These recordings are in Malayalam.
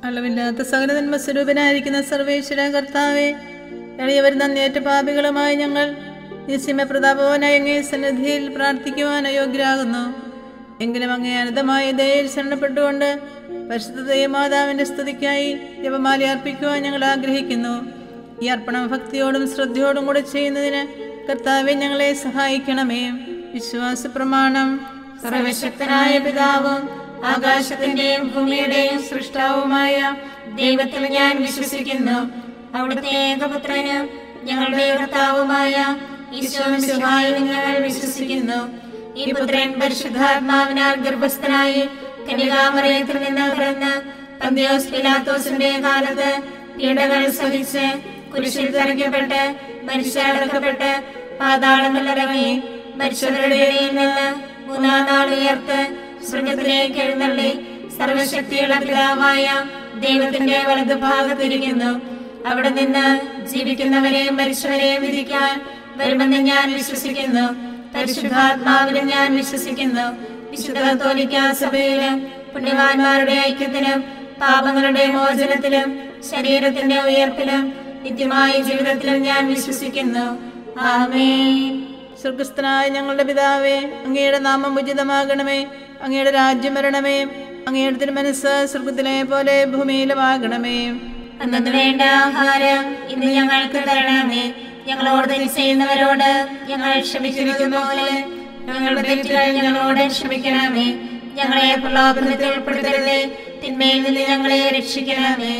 അളവില്ലാത്ത സകലനന്മ സ്വരൂപനായിരിക്കുന്ന സർവേശ്വര കർത്താവെ എളിയവർ നന്നേറ്റ പാപികളുമായി ഞങ്ങൾ നിസ്യമ പ്രതാപവനായ അങ്ങേ സന്നിധിയിൽ പ്രാർത്ഥിക്കുവാൻ അയോഗ്യരാകുന്നു എങ്കിലും അങ്ങേ അനന്തമായ ദയയിൽ ശരണപ്പെട്ടുകൊണ്ട് പരിശുദ്ധ മാതാവിന്റെ സ്തുതിക്കായി ജപമാല അർപ്പിക്കുവാൻ ഞങ്ങൾ ആഗ്രഹിക്കുന്നു ഈ അർപ്പണം ഭക്തിയോടും ശ്രദ്ധയോടും കൂടെ ചെയ്യുന്നതിന് കർത്താവെ ഞങ്ങളെ സഹായിക്കണമേ വിശ്വാസ പ്രമാണം സർവശക്തനായ പിതാവും ആകാശത്തിന്റെയും ഭൂമിയുടെയും സൃഷ്ടാവുമായ ദൈവത്തിൽ ഞാൻ വിശ്വസിക്കുന്നു അവിടുത്തെ ഏകപുത്രനും ഞങ്ങളുടെ കർത്താവുമായ ഈശോമിശിഹായിൽ ഞങ്ങൾ വിശ്വസിക്കുന്നു ഈ പുത്രൻ പരിശുദ്ധാത്മാവിനാൽ ഗർഭസ്ഥനായി കനികാമറയത്തിൽ നിന്ന് പിറന്ന് പന്തിയോസ് പിലാത്തോസിന്റെ കാലത്ത് പീഡകൾ സഹിച്ച് കുരിശിൽ തറയ്ക്കപ്പെട്ട് മരിച്ചടക്കപ്പെട്ട് പാതാളങ്ങളിലിറങ്ങി മരിച്ചവരുടെ ഇടയിൽ നിന്ന് മൂന്നാം നാൾ ഉയർത്ത് സ്വർഗത്തിലേക്ക് എഴുന്നള്ളി സർവശക്തിയുള്ള പിതാവായ ദൈവത്തിന്റെ വലതുഭാഗത്തിരിക്കുന്നു അവിടെ നിന്ന് ജീവിക്കുന്നവരെയും മരിച്ചവരെയും വിധിക്കാൻ വരുമെന്ന് ഞാൻ വിശ്വസിക്കുന്നു പരിശുദ്ധാത്മാവിലും ഞാൻ വിശ്വസിക്കുന്നു വിശുദ്ധ കത്തോലിക്കാ സഭയിലും പുണ്യവാന്മാരുടെ ഐക്യത്തിലും പാപങ്ങളുടെ മോചനത്തിലും ശരീരത്തിന്റെ ഉയർപ്പിലും നിത്യമായ ജീവിതത്തിലും ഞാൻ വിശ്വസിക്കുന്നു ആമേൻ സ്വർഗസ്ഥനായ ഞങ്ങളുടെ പിതാവേ അങ്ങയുടെ നാമം ഉചിതമാകണമേ അങ്ങയുടെ രാജ്യം വരണമേ അങ്ങയുടെ തിരുമനസ് സ്വർഗത്തിലെ പോലെ ഭൂമിയിലുമാകണമേ അന്നു വേണ്ട ആഹാരം ഇന്ന് ഞങ്ങൾക്ക് തരണമേ ഞങ്ങളോട് തെറ്റ് ചെയ്യുന്നവരോട് ഞങ്ങൾ ക്ഷമിക്കുന്നത് പോലെ ഞങ്ങളുടെ തെറ്റുകൾ ഞങ്ങളോട് ക്ഷമിക്കണമേ ഞങ്ങളെ പ്രലോഭനത്തിൽ ഉൾപ്പെടുത്തരുതേ തിന്മയിൽ നിന്ന് ഞങ്ങളെ രക്ഷിക്കണമേ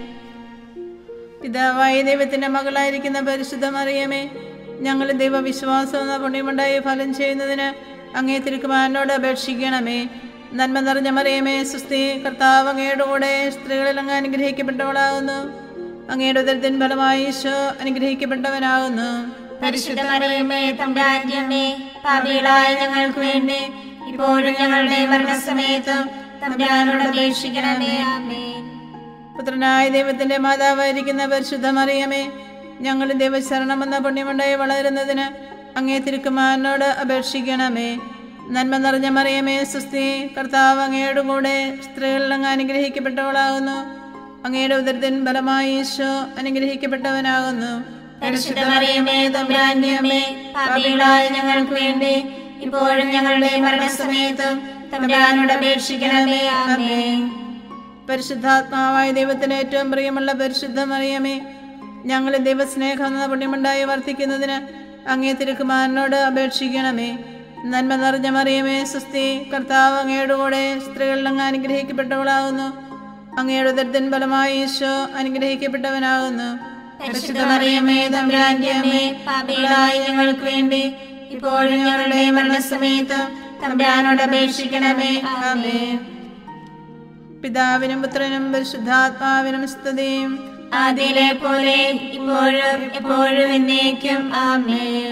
പിതാവായ ദൈവത്തിന്റെ മകളായിരിക്കുന്ന പരിശുദ്ധ മറിയമേ ഞങ്ങൾ ദൈവവിശ്വാസം എന്ന പുണ്യമുണ്ടായി ഫലം ചെയ്യുന്നതിന് അങ്ങേ തിരുക്കുമാരനോട് അപേക്ഷിക്കണമേ നന്മ നിറഞ്ഞ മറിയമേ സുസ്ഥി കർത്താവ് അങ്ങയുടെ കൂടെ സ്ത്രീകളിൽ അങ്ങ് അനുഗ്രഹിക്കപ്പെട്ടവളാകുന്നു അങ്ങയുടെ ഉദരത്തിൻ ഫലമായി ഈശോ അനുഗ്രഹിക്കപ്പെട്ടവനാകുന്നു പരിശുദ്ധ മറിയമ്മേ തമ്പുരാന്റെ അമ്മേ പാപികളായ ഞങ്ങൾക്ക് വേണ്ടി ഇപ്പോഴും ഞങ്ങളുടെ മരണസമയത്തും തമ്പുരാനോട് അപേക്ഷിക്കണമേ ആമേൻ പുത്രനായ ദൈവത്തിന്റെ മാതാവായിരിക്കുന്ന പരിശുദ്ധ മറിയമേ ഞങ്ങൾ ദൈവശരണം എന്ന പുണ്യമുണ്ടായി വളരുന്നതിന് അങ്ങേ തിരുക്കുമാരനോട് അപേക്ഷിക്കണമേ നന്മ നിറഞ്ഞ മറിയമേ സുസ്ഥി കർത്താവ് അങ്ങയുടെ കൂടെ സ്ത്രീകളിൽ അങ്ങ് അനുഗ്രഹിക്കപ്പെട്ടവളാകുന്നു അങ്ങയുടെ ഉദരത്തിൻ ഫലമായി ഈശോ അനുഗ്രഹിക്കപ്പെട്ടവനാകുന്നു പരിശുദ്ധ മറിയമേ തമ്പുരാന്റെ അമ്മേ പാപികളായ ഞങ്ങൾക്ക് വേണ്ടി ഇപ്പോഴും ഞങ്ങളുടെ മരണസമയത്തും തമ്പുരാനോട് അപേക്ഷിക്കണമേ ആമേൻ പരിശുദ്ധാത്മാവായ ദൈവത്തിന് ഏറ്റവും പ്രിയമുള്ള പരിശുദ്ധ മറിയമേ ഞങ്ങൾ ദൈവസ്നേഹം എന്ന പുണ്യമുണ്ടായി വർദ്ധിക്കുന്നതിന് അങ്ങേ തിരുക്കുമാരനോട് അപേക്ഷിക്കണമേ നന്മ നിറഞ്ഞ മറിയമേ സുസ്ഥി കർത്താവ് അങ്ങയുടെ കൂടെ സ്ത്രീകളിൽ അങ്ങ് അനുഗ്രഹിക്കപ്പെട്ടവളാകുന്നു അങ്ങയുടെ ഉദരത്തിൻ ഫലമായി ഈശോ അനുഗ്രഹിക്കപ്പെട്ടവനാകുന്നു പരിശുദ്ധ മറിയമേ തമ്പുരാന്റെ അമ്മേ പാപികളായ ഞങ്ങൾക്ക് വേണ്ടി ഇപ്പോഴും ഞങ്ങളുടെ മരണസമയത്തും തമ്പുരാനോട് അപേക്ഷിക്കണമേ ആമേൻ പിതാവിനും പുത്രനും പരിശുദ്ധാത്മാവിനും സ്തുതിയും ആദിയിലെ പോലെ ഇപ്പോഴും എപ്പോഴും എന്നേക്കും ആമേൻ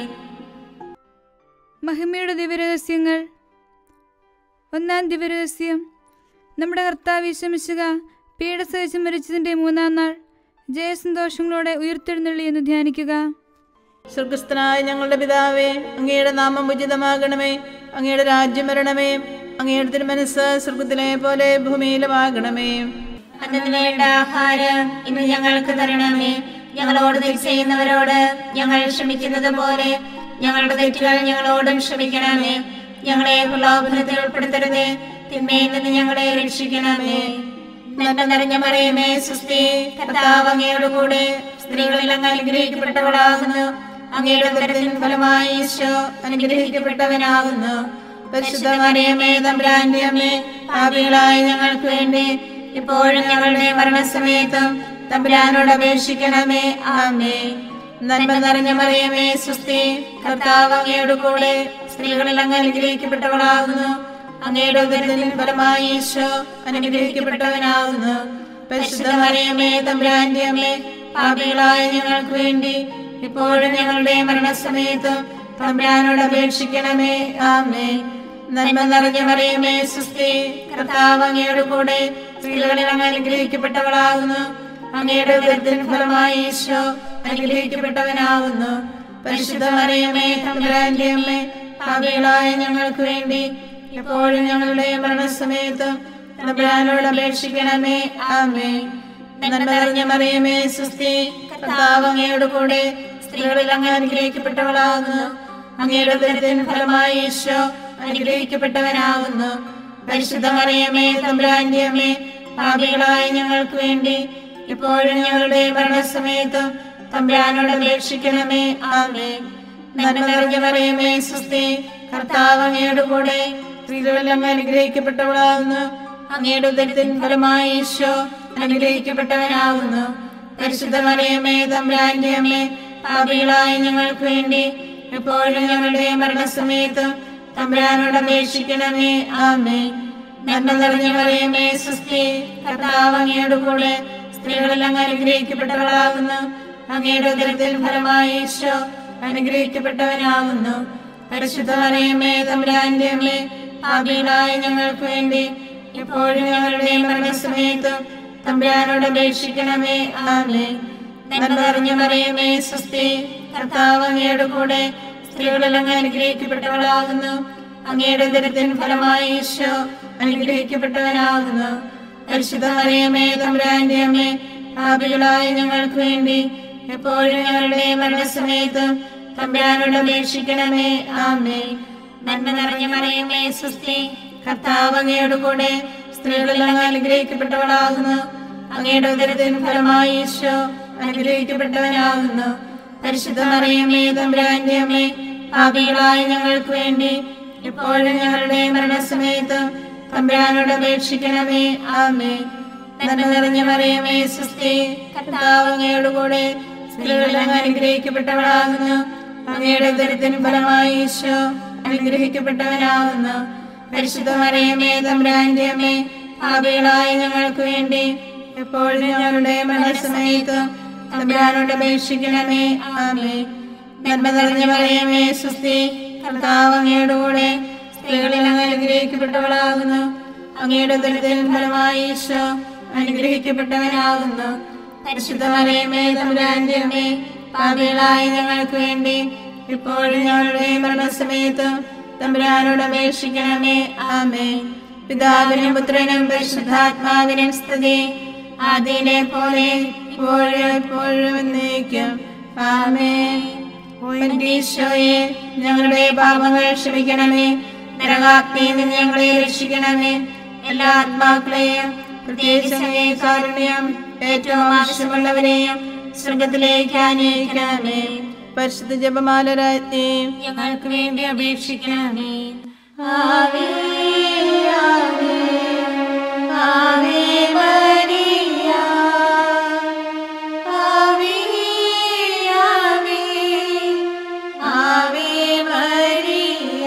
മഹിമയുടെ ദിവ്യരഹസ്യങ്ങൾ ഒന്നാം ദിവ്യരഹസ്യം നമ്മുടെ കർത്താവ് വിശ്രമിച്ചുക പീഡ സഹിച്ച് മരിച്ചതിൻ്റെ മൂന്നാം നാൾ ജയസന്തോഷങ്ങളോടെ ഉയർത്തെഴുന്നള്ളി എന്ന് ധ്യാനിക്കുക സ്വർഗസ്ഥനായ ഞങ്ങളുടെ പിതാവേ അങ്ങയുടെ നാമം ഉചിതമാകണമേ അങ്ങയുടെ രാജ്യം വരണമേ അങ്ങയുടെ തിരുമനസ് സ്വർഗത്തിലെ പോലെ ഭൂമിയിലുമാകണമേ അന്നു വേണ്ട ആഹാരം ഇന്ന് ഞങ്ങൾക്ക് തരണമേ ഞങ്ങളോട് തെറ്റ് ചെയ്യുന്നവരോട് ഞങ്ങൾ ക്ഷമിക്കുന്നത് പോലെ ഞങ്ങളുടെ തെറ്റുകൾ ഞങ്ങളോടും ക്ഷമിക്കണമേ ഞങ്ങളെ പ്രലോഭനത്തിൽ ഉൾപ്പെടുത്തരുതേ തിന്മയിൽ നിന്ന് ഞങ്ങളെ രക്ഷിക്കണമേ നന്മ നിറഞ്ഞ മറിയമേ സുസ്ഥി കർത്താവ് അങ്ങയുടെ കൂടെ സ്ത്രീകളിൽ അങ്ങ് അനുഗ്രഹിക്കപ്പെട്ടവളാകുന്നു അങ്ങയുടെ ഉദരത്തിൻ ഫലമായി ഈശോ അനുഗ്രഹിക്കപ്പെട്ടവനാകുന്നു പരിശുദ്ധ മറിയമേ തമ്പുരാന്റെ അമ്മേ പാപികളായ ഞങ്ങൾക്ക് വേണ്ടി ഇപ്പോഴും ഞങ്ങളുടെ മരണസമയത്തും തമ്പുരാനോട് അപേക്ഷിക്കണമേ ആമേ നന്മ നിറഞ്ഞ മറിയമേ സുസ്ഥി കർത്താവ് അങ്ങയുടെ കൂടെ സ്ത്രീകളിൽ അങ്ങ് അനുഗ്രഹിക്കപ്പെട്ടവളാകുന്നു അങ്ങയുടെ ഉദരത്തിൻ ഫലമായി ഈശോ അനുഗ്രഹിക്കപ്പെട്ടവനാകുന്നു പരിശുദ്ധ മറിയമേ തമ്പുരാന്റെ അമ്മേ പാപികളായ ഞങ്ങൾക്ക് വേണ്ടി ഇപ്പോഴും ഞങ്ങളുടെ മരണസമയത്തും തമ്പുരാനോട് അപേക്ഷിക്കണമേ ആമേ നന്മ നിറഞ്ഞ മറിയമേ സുസ്ഥി കർത്താവ് അങ്ങയുടെ കൂടെ സ്ത്രീകളിൽ അങ്ങ് അനുഗ്രഹിക്കപ്പെട്ടവളാകുന്നു അങ്ങയുടെ ഉദരത്തിൻ ഫലമായി ഈശോ അനുഗ്രഹിക്കപ്പെട്ടവനാകുന്നു പരിശുദ്ധ മറിയമേ തമ്പുരാന്റെ അമ്മേ പാപികളായ ഞങ്ങൾക്ക് വേണ്ടി ഇപ്പോഴും ഞങ്ങളുടെ മരണസമയത്തും തമ്പുരാനോട് അപേക്ഷിക്കണമേ ആമേ നന്മ നിറഞ്ഞ മറിയമേ സുസ്തി കർത്താവ് അങ്ങയോട് കൂടെ സ്ത്രീകളിൽ അങ്ങ് അനുഗ്രഹിക്കപ്പെട്ടവളാകുന്നു അങ്ങയുടെ ഉദരത്തിന് ഫലമായി ഈശോ അനുഗ്രഹിക്കപ്പെട്ടവനാകുന്നു പരിശുദ്ധ മറിയമേ തമ്പുരാന്റെ അമ്മേ പാപികളായ ഞങ്ങൾക്ക് വേണ്ടി ഇപ്പോഴും ഞങ്ങളുടെ മരണസമയത്തും തമ്പുരാനോട് അപേക്ഷിക്കണമേ ആമേ നന്മ നിറഞ്ഞ മറിയമേ സുസ്തി കർത്താവ് അങ്ങയുടെ കൂടെ സ്ത്രീകളിൽ അങ്ങ് അനുഗ്രഹിക്കപ്പെട്ടവളാകുന്നു അങ്ങയുടെ ഉദരത്തിന് ഫലമായി ഈശോ അനുഗ്രഹിക്കപ്പെട്ടവനാകുന്നു പരിശുദ്ധ മറിയമേ തമ്പുരാന്റെ അമ്മേ പാപികളായ ഞങ്ങൾക്ക് വേണ്ടി എപ്പോഴും ഞങ്ങളുടെ മരണസമയത്ത് തമ്പുരാനോട് അപേക്ഷിക്കണമേ ആമേ നന്മ നിറഞ്ഞ മറിയമേ സുസ്തി കർത്താവ് അങ്ങയുടെ കൂടെ സ്ത്രീകളിൽ അങ്ങ് അനുഗ്രഹിക്കപ്പെട്ടവളാകുന്നു അങ്ങയുടെ ഉദരത്തിൽ ഫലമായി ഈശോ അനുഗ്രഹിക്കപ്പെട്ടവനാകുന്നു പരിശുദ്ധ മറിയമേ തമ്പുരാന്റെ അമ്മേ പാപികളായ ഞങ്ങൾക്ക് വേണ്ടി എപ്പോഴും ഞങ്ങളുടെ മരണസമയത്ത് തമ്പുരാനോട് അപേക്ഷിക്കണമേ ആമേ നന്മ നിറഞ്ഞ മറിയമേ സുസ്തി കർത്താവ് അങ്ങയുടെ കൂടെ സ്ത്രീകളിൽ അങ്ങ് അനുഗ്രഹിക്കപ്പെട്ടവളാകുന്നു അങ്ങയുടെ ഉദരത്തിന് ഫലമായി ഈശോ അനുഗ്രഹിക്കപ്പെട്ടവനാകുന്നു പരിശുദ്ധ മറിയമേ തമ്പുരാന്റെ അമ്മേ പാപികളായ ഞങ്ങൾക്ക് വേണ്ടി എപ്പോഴും ഞങ്ങളുടെ മരണസമയത്ത് തമ്പുരാനോട് അപേക്ഷിക്കണമേ ആമേ നന്മ നിറഞ്ഞ മറിയമേ സുസ്തി കർത്താവ് അങ്ങയുടെ കൂടെ സ്ത്രീകളിൽ അങ്ങ് അനുഗ്രഹിക്കപ്പെട്ടവളാകുന്നു അങ്ങയുടെ ഉദരത്തിന് ഫലമായി ഈശോ അനുഗ്രഹിക്കപ്പെട്ടവനാകുന്നു പരിശുദ്ധ മറിയമേ തമ്പുരാന്റെ അമ്മേ പാപികളായ ഞങ്ങൾക്ക് വേണ്ടി എപ്പോഴും ഞങ്ങളുടെ മരണസമയത്ത് തമ്പുരാനോട് അപേക്ഷിക്കണമേ ആമേ നന്മ നിറഞ്ഞ മറിയമേ സുസ്തി കർത്താവ് അങ്ങയുടെ കൂടെ സ്ത്രീകളിൽ അങ്ങ് അനുഗ്രഹിക്കപ്പെട്ടവളാകുന്നു അങ്ങയുടെ ഉദരത്തിന് ഫലമായി ഈശോ അനുഗ്രഹിക്കപ്പെട്ടവനാകുന്നു പരിശുദ്ധ മറിയമേ തമ്പുരാന്റെ അമ്മേ പാപികളായ ഞങ്ങൾക്ക് വേണ്ടി എപ്പോഴും ഞങ്ങളുടെ മരണസമയത്ത് തമ്പുരാനോട് അപേക്ഷിക്കണമേ ആമേ നന്മ നിറഞ്ഞ മറിയമേ സുസ്തി കർത്താവ് അങ്ങയുടെ കൂടെ സ്ത്രീകളിൽ അങ്ങ് അനുഗ്രഹിക്കപ്പെട്ടവളാകുന്നു അങ്ങയുടെ ഉദരത്തിൽ ഫലമായി ഈശോ അനുഗ്രഹിക്കപ്പെട്ടവനാകുന്നു പരിശുദ്ധ മറിയമേ തമ്പുരാന്റെ അമ്മേ പാപികളായ ഞങ്ങൾക്ക് വേണ്ടി ഇപ്പോഴും ഞങ്ങളുടെ മരണസമയത്ത് തമ്പുരാനോട് അപേക്ഷിക്കണമേ ആമേ പിതാവിനും പുത്രനും പരിശുദ്ധാത്മാവിനും സ്തുതി ആദ്യനെ പോലെ ഇപ്പോഴും എപ്പോഴും എന്നേക്കും ആമേ ഓ എന്റെ ഈശോയെ ഞങ്ങളുടെ പാപങ്ങൾ ക്ഷമിക്കണമേ നരകാഗ്നിയിൽ നിന്ന് ഞങ്ങളെ രക്ഷിക്കണമേ എല്ലാ ആത്മാക്കളെയും പ്രത്യേകിച്ച് അങ്ങേ കാരുണ്യം ഏറ്റവും ആവശ്യമുള്ളവരെയും സ്വർഗത്തിലേക്ക് അന്വേഷിക്കണമേ പരിശുദ്ധ ജപമാലരാജ്ഞി ഞങ്ങൾക്ക് വേണ്ടി അപേക്ഷിക്കണമേ ആവേ ആവേ ആവേ മരിയ ആവേ ആവേ ആവേ മരിയ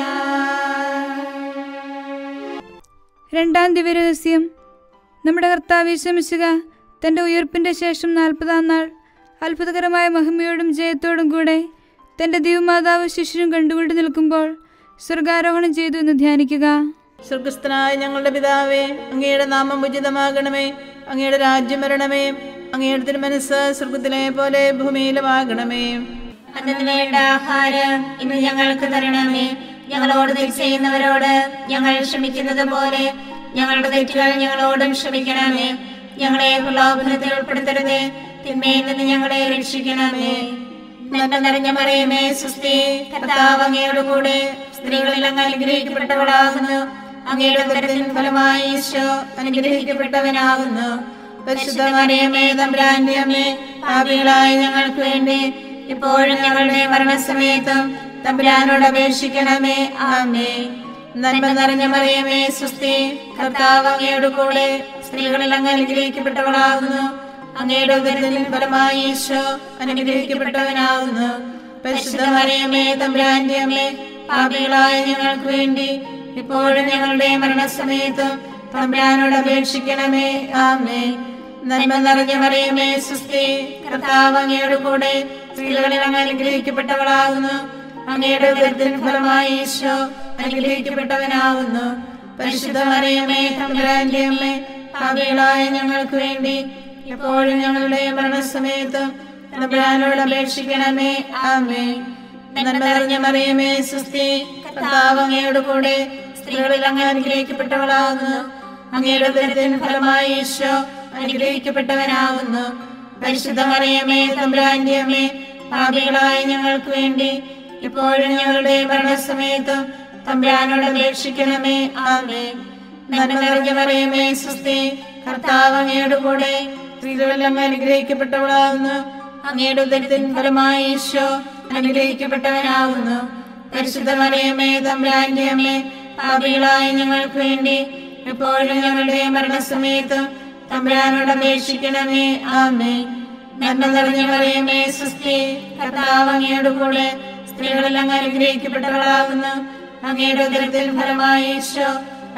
രണ്ടാം ദിവരഹസ്യം നമ്മുടെ കർത്താവ് വിശ്രമിച്ചുക തൻ്റെ ഉയർപ്പിൻ്റെ ശേഷം നാൽപ്പതാം നാൾ അത്ഭുതകരമായ മഹിമയോടും ജയത്തോടും കൂടെ തൻ്റെ ദൈവമാതാവ് ശിശുരും കണ്ടുകൊണ്ട് നിൽക്കുമ്പോൾ സ്വർഗാരോഹണം ചെയ്തു എന്ന് ധ്യാനിക്കുക സ്വർഗസ്ഥനായ ഞങ്ങളുടെ പിതാവേ അങ്ങയുടെ നാമം ഉചിതമാകണമേ അങ്ങയുടെ രാജ്യം വരണമേ അങ്ങയുടെ തിരുമനസ് സ്വർഗത്തിലെ പോലെ ഭൂമിയിലുമാകണമേ അന്നു വേണ്ട ആഹാരം ഇന്ന് ഞങ്ങൾക്ക് തരണമേ ഞങ്ങളോട് തെറ്റ് ചെയ്യുന്നവരോട് ഞങ്ങൾ ക്ഷമിക്കുന്നത് പോലെ ഞങ്ങളുടെ തെറ്റുകൾ ഞങ്ങളോടും ക്ഷമിക്കണമേ ഞങ്ങളെ പ്രലോഭനത്തിൽ ഉൾപ്പെടുത്തരുതേ തിന്മയിൽ നിന്ന് ഞങ്ങളെ രക്ഷിക്കണമേ നന്മ നിറഞ്ഞ മറിയമേ സുസ്തി കർത്താവ് അങ്ങയുടെ കൂടെ സ്ത്രീകളിൽ അങ്ങ് അനുഗ്രഹിക്കപ്പെട്ടവളാകുന്നു അങ്ങയുടെ ഉദരത്തിൻ ഫലമായി ഈശോ അനുഗ്രഹിക്കപ്പെട്ടവനാകുന്നു പരിശുദ്ധ മറിയമേ തമ്പുരാന്റെ അമ്മേ പാപികളായ ഞങ്ങൾക്ക് വേണ്ടി ഇപ്പോഴും ഞങ്ങളുടെ മരണസമയത്തും തമ്പുരാനോട് അപേക്ഷിക്കണമേ ആമേ നന്മ നിറഞ്ഞ മറിയമേ സുസ്തി കർത്താവ് അങ്ങയുടെ കൂടെ സ്ത്രീകളിൽ അങ്ങ് അനുഗ്രഹിക്കപ്പെട്ടവളാകുന്നു അങ്ങയുടെ ഉദരത്തിൽ ഫലമായി ഈശോ അനുഗ്രഹിക്കപ്പെട്ടവനാകുന്നു പരിശുദ്ധ മറിയമേ തമ്പുരാന്റെ അമ്മേ പാപികളായ ഞങ്ങൾക്ക് വേണ്ടി ഇപ്പോഴും ഞങ്ങളുടെ മരണസമയത്തും തമ്പുരാനോട് അപേക്ഷിക്കണമേ ആമേ നന്മ നിറഞ്ഞ മറിയമേ സുസ്തി കർത്താവ് അങ്ങയുടെ കൂടെ സ്ത്രീകളിൽ അങ്ങ് അനുഗ്രഹിക്കപ്പെട്ടവളാകുന്നു അങ്ങയുടെ ഉദരത്തിന് ഫലമായി ഈശോ അനുഗ്രഹിക്കപ്പെട്ടവനാകുന്നു പരിശുദ്ധ മറിയമേ തമ്പുരാന്റെ അമ്മേ പാപികളായ ഞങ്ങൾക്ക് വേണ്ടി എപ്പോഴും ഞങ്ങളുടെ മരണസമയത്തും തമ്പുരാനോട് അപേക്ഷിക്കണമേ ആമേ നന്മ നിറഞ്ഞ മറിയമേ സുസ്തി കർത്താവ് അങ്ങയുടെ കൂടെ സ്ത്രീകളിൽ അങ്ങ് അനുഗ്രഹിക്കപ്പെട്ടവളാകുന്നു അങ്ങയുടെ ഉദരത്തിന് ഫലമായി ഈശോ അനുഗ്രഹിക്കപ്പെട്ടവനാകുന്നു പരിശുദ്ധ മറിയമേ തമ്പുരാന്റെ അമ്മേ പാപികളായ ഞങ്ങൾക്ക് വേണ്ടി ഇപ്പോഴും ഞങ്ങളുടെ മരണസമയത്തും തമ്പുരാനോട് അപേക്ഷിക്കണമേ ആമേ നന്മ നിറഞ്ഞ മറിയമേ സുസ്ഥി കർത്താവ് അങ്ങയുടെ കൂടെ സ്ത്രീകളെല്ലാം അനുഗ്രഹിക്കപ്പെട്ടവളാകുന്നു അങ്ങയുടെ ഉദരത്തിൻ ഫലമായി ഈശോ അനുഗ്രഹിക്കപ്പെട്ടവനാകുന്നു പരിശുദ്ധ മറിയമേ തമ്പുരാന്റെ അമ്മേ പാപികളായ ഞങ്ങൾക്ക് വേണ്ടി എപ്പോഴും ഞങ്ങളുടെ മരണസമയത്ത് തമ്പുരാനോട് അപേക്ഷിക്കണമേ ആമേ നന്മ നിറഞ്ഞ മറിയമേ സുസ്ഥി കർത്താവ് അങ്ങയുടെ കൂടെ സ്ത്രീകളെല്ലാം അനുഗ്രഹിക്കപ്പെട്ടവളാകുന്നു അങ്ങയുടെ ഉദരത്തിൽ ഫലമായി ഈശോ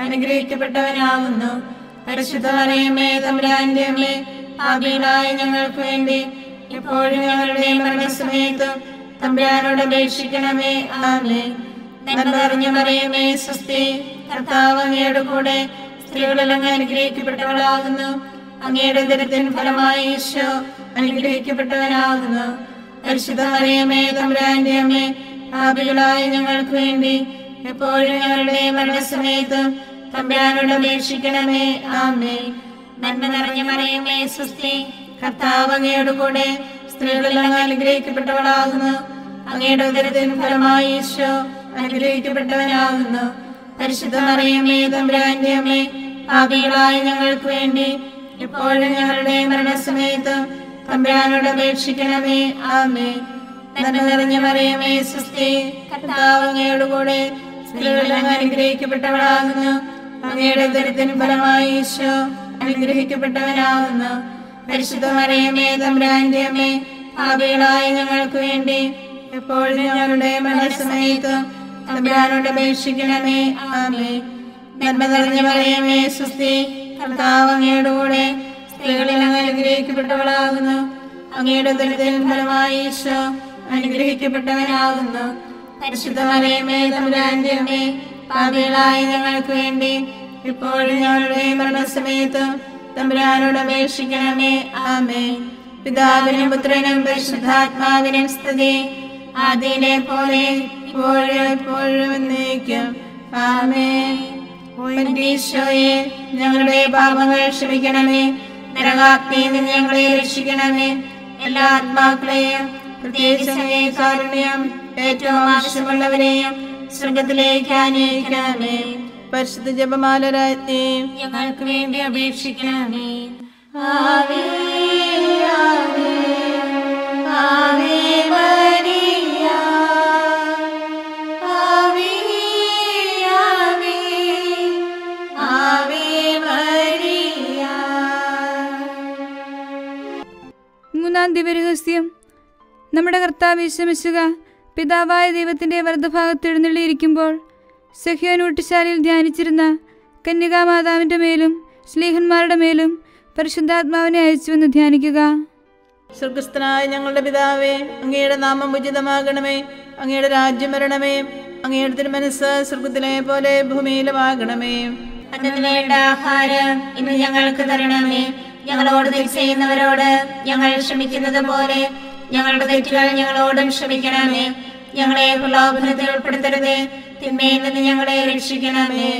അനുഗ്രഹിക്കപ്പെട്ടവനാകുന്നു പരിശുദ്ധ മറിയമേ തമ്പുരാന്റെ അമ്മേ പാപികളായ ഞങ്ങൾക്ക് വേണ്ടി എപ്പോഴും ഞങ്ങളുടെ മരണസമയത്ത് തമ്പുരാനോട് അപേക്ഷിക്കണമേ ആമേ നന്മ നിറഞ്ഞ മറിയമേ സുസ്ഥി കർത്താവ് അങ്ങയുടെ കൂടെ സ്ത്രീകളെല്ലാം അനുഗ്രഹിക്കപ്പെട്ടവളാകുന്നു അങ്ങയുടെ ദരത്തിൻ ഫലമായി ഈശോ അനുഗ്രഹിക്കപ്പെട്ടവനാകുന്നു പരിശുദ്ധ മറിയമേ തമ്പുരാന്റെ അമ്മേ പാപികളായ ഞങ്ങൾക്ക് വേണ്ടി എപ്പോഴും ഞങ്ങളുടെ മരണസമയത്ത് തമ്പുരാനോട് അപേക്ഷിക്കണമേ ആമേ നന്മ നിറഞ്ഞ മറിയമേ സുസ്ഥി കർത്താവ് അങ്ങയുടെ കൂടെ സ്ത്രീകളെല്ലാം അനുഗ്രഹിക്കപ്പെട്ടവളാകുന്നു അങ്ങയുടെ ഉദരത്തിന് ഫലമായി ഈശോ അനുഗ്രഹിക്കപ്പെട്ടവനാകുന്നു പരിശുദ്ധ മറിയമേ തമ്പുരാന്റെ അമ്മേ പാപികളായ ഞങ്ങൾക്ക് വേണ്ടി എപ്പോഴും ഞങ്ങളുടെ മരണസമയത്ത് തമ്പുരാനോട് അപേക്ഷിക്കണമേ ആമേ നന്മ നിറഞ്ഞ മറിയമേ സുസ്ഥി കർത്താവ് അങ്ങയുടെ കൂടെ സ്ത്രീകളെല്ലാം അനുഗ്രഹിക്കപ്പെട്ടവളാകുന്നു അങ്ങയുടെ ഉദരത്തിന് ഫലമായി ഈശോ അനുഗ്രഹിക്കപ്പെട്ടവനാകുന്നു പരിശുദ്ധ മറിയമേ തമ്പുരാന്റെ അമ്മേ പാപികളായ ഞങ്ങൾക്ക് വേണ്ടി എപ്പോഴും ഞങ്ങളുടെ മരണസമയത്ത് തമ്പുരാനോട് അപേക്ഷിക്കണമേ ആമേ നന്മ നിറഞ്ഞ മറിയമേ സുസ്ഥി കർത്താവ് അങ്ങയുടെ കൂടെ സ്ത്രീകളെല്ലാം അനുഗ്രഹിക്കപ്പെട്ടവളാകുന്നു അങ്ങയുടെ ഉദരത്തിൽ ഫലമായി ഈശോ അനുഗ്രഹിക്കപ്പെട്ടവനാകുന്നു പരിശുദ്ധ മറിയമേ തമ്പുരാന്റെ അമ്മേ പാപികളായ ഞങ്ങൾക്ക് വേണ്ടി ഇപ്പോഴും ഞങ്ങളുടെ മരണസമയത്ത് തമ്പുരാനോട് അപേക്ഷിക്കണമേ ആമേ പിതാവിനും പുത്രനും പരിശുദ്ധാത്മാവിനും സ്തുതി ആദ്യയിലെ പോലെ ഇപ്പോഴും എപ്പോഴും എന്നേക്കും ആമേ ഈശോയെ ഞങ്ങളുടെ പാപങ്ങൾ ക്ഷമിക്കണമേ നരകാഗ്നിയിൽ നിന്ന് ഞങ്ങളെ രക്ഷിക്കണമേ എല്ലാ ആത്മാക്കളെയും പ്രത്യേകിച്ച് അങ്ങേ കാരുണ്യം ഏറ്റവും ആവശ്യമുള്ളവരെയും സ്വർഗത്തിലേക്ക് അന്വേഷിക്കണമേ പരിശുദ്ധ ജപമാലരാജ്ഞി ഞങ്ങൾക്ക് വേണ്ടി അപേക്ഷിക്കണമേ ആവേ ആവേ ആവേ മരിയ ആവേ ആവേ ആവേ മരിയ മൂന്നാം ദിവ്യരഹസ്യം നമ്മുടെ കർത്താവ് വിശ്രമിച്ചുക പിതാവായ ദൈവത്തിൻ്റെ വലതുഭാഗത്ത് എഴുന്നള്ളിയിരിക്കുമ്പോൾ സഹ്യോനൂട്ടിശാലയിൽ ധ്യാനിച്ചിരുന്ന കന്യകാമാതാവിൻ്റെ മേലും സ്ലീഹന്മാരുടെ മേലും പരിശുദ്ധാത്മാവിനെ അയച്ചുവെന്ന് ധ്യാനിക്കുക സ്വർഗസ്ഥനായ ഞങ്ങളുടെ പിതാവേ അങ്ങയുടെ നാമം ഉചിതമാകണമേ അങ്ങയുടെ രാജ്യം വരണമേ അങ്ങയുടെ തിരുമനസ് സ്വർഗത്തിലെ പോലെ ഭൂമിയിലുമാകണമേ അന്നു വേണ്ട ആഹാരം ഇന്ന് ഞങ്ങൾക്ക് തരണമേ ഞങ്ങളോട് തെറ്റ് ചെയ്യുന്നവരോട് ഞങ്ങൾ ക്ഷമിക്കുന്നത് പോലെ ഞങ്ങളുടെ തെറ്റുകൾ ഞങ്ങളോടും ക്ഷമിക്കണമേ ഞങ്ങളെ പ്രലോഭനത്തിൽ ഉൾപ്പെടുത്തരുതേ തിന്മയിൽ നിന്ന് ഞങ്ങളെ രക്ഷിക്കണമേ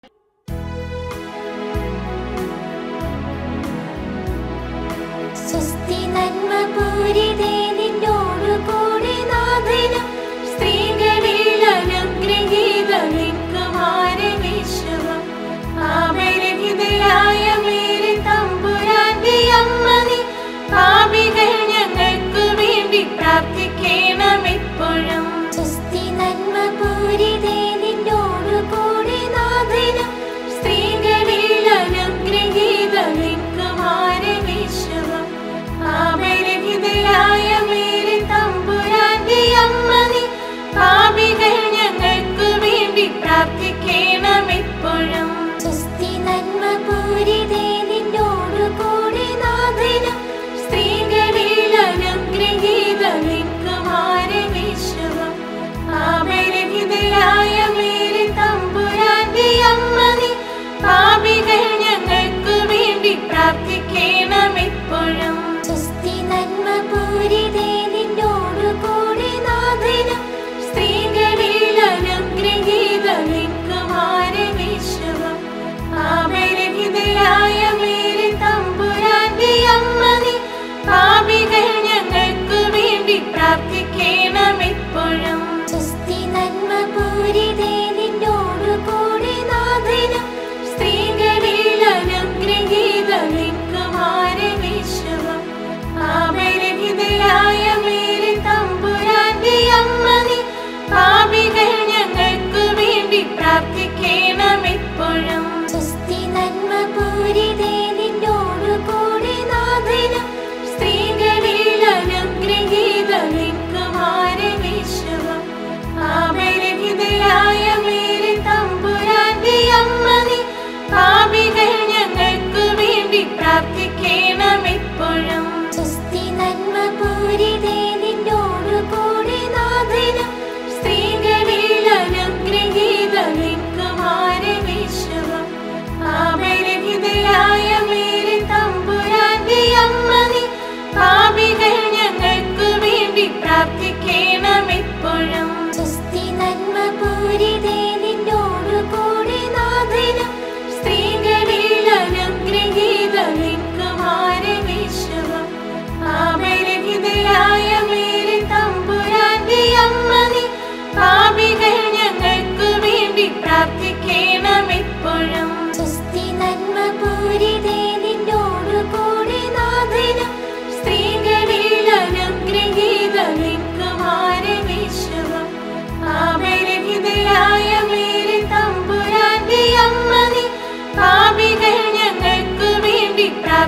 സ്വസ്തി നന്മ പൂരിതേ നിന്നോടു കൂടെ നാഥനും സ്ത്രീകളിൽ അനുഗ്രഹീത നിൽക്കുമാരവിശ്വം പാപരഹിതയായ മേരി തമ്പുരാന്റെ അമ്മ നീ പാപികൾ ഞങ്ങൾക്ക് വേണ്ടി പ്രാർത്ഥിക്കണം എപ്പോഴും സ്വസ്തി നന്മ പൂരിതേ നിന്നോടു കൂടെ നാഥനും സ്ത്രീകളിൽ അനുഗ്രഹീത നിൽക്കുമാരവിശ്വം പാപരഹിതയായ മേരി തമ്പുരാന്റെ അമ്മ നീ പാപികൾ ഞങ്ങൾക്ക് വേണ്ടി പ്രാർത്ഥിക്കണം എപ്പോഴും സ്വസ്തി നന്മ പൂരി